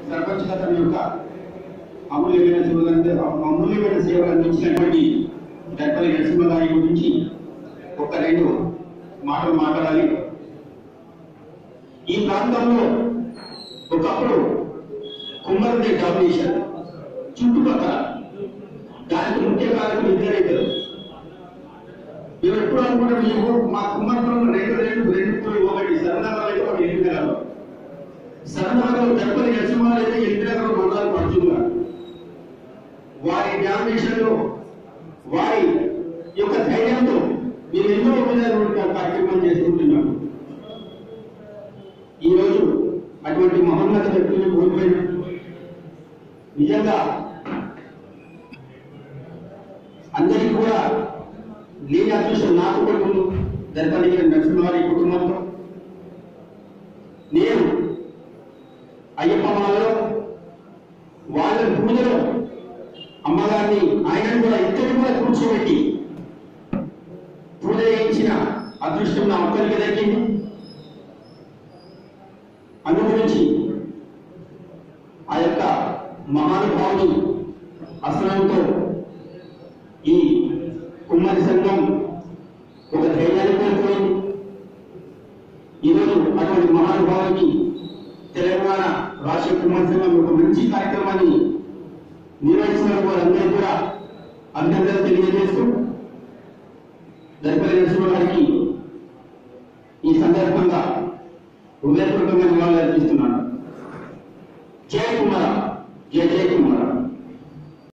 సర్పంచ్ తన యొక్క అమూల్యమైన సేవలు అమూల్యమైన సేవలు అందించినటువంటి దర్పల్లి నరసింహ గారి గురించి ఒక రెండు మాటలు మాట్లాడాలి ఈ ప్రాంతంలో ఒకప్పుడు కుమ్మరుడి డామినేషన్ చుట్టుపక్కల దానికి ముఖ్య కారణం ఇద్దరు ఇద్దరు మేము ఎప్పుడు అనుకుంటాం మేము మా కుమ్మరిలో రెండు రెండు రెండు పూలు ఒకటి సరదాగా అయితే ఒకటి ఎన్నికలలో సరదాగా దర్పల్లి నరసింహాలు అయితే ఎన్నికలలో మండలాలు పడుతున్నారు వారి డామినేషన్లో వారి యొక్క ధైర్యంతో మేము ఎన్నో విధాలుగా కార్యక్రమం చేసుకుంటున్నాం ఈరోజు అటువంటి మహోన్నత వ్యక్తులు కోల్పోయిన నిజంగా అందరికీ కూడా లేని అదృష్టం నాకు కొడుకులు దర్పల్లి నరసింహారి కుటుంబంతో నేను అయ్యప్ప మాలలో వాళ్ళ పూజలో అమ్మగారిని ఆయనను కూడా ఇద్దరు కూడా కూర్చోబెట్టి పూజ చేయించిన అదృష్టం నా ఒక్కరికి దక్కింది అనుగురించి ఆ యొక్క మహానుభావుని అసనంతో ఈ కుమ్మరి సంఘం ఒక ధైర్యాన్ని కోల్పోయింది ఈరోజు అటువంటి మహానుభావునికి తెలంగాణ రాష్ట్ర కుమ్మరి సంఘం ఒక మంచి కార్యక్రమాన్ని నిర్వహిస్తున్న వారందరూ కూడా అభ్యర్థులు తెలియజేస్తూ దర్పల్లి నరసింహ గారికి ఈ సందర్భంగా హృదయపూర్వకంగా నివాళులు అర్పిస్తున్నాను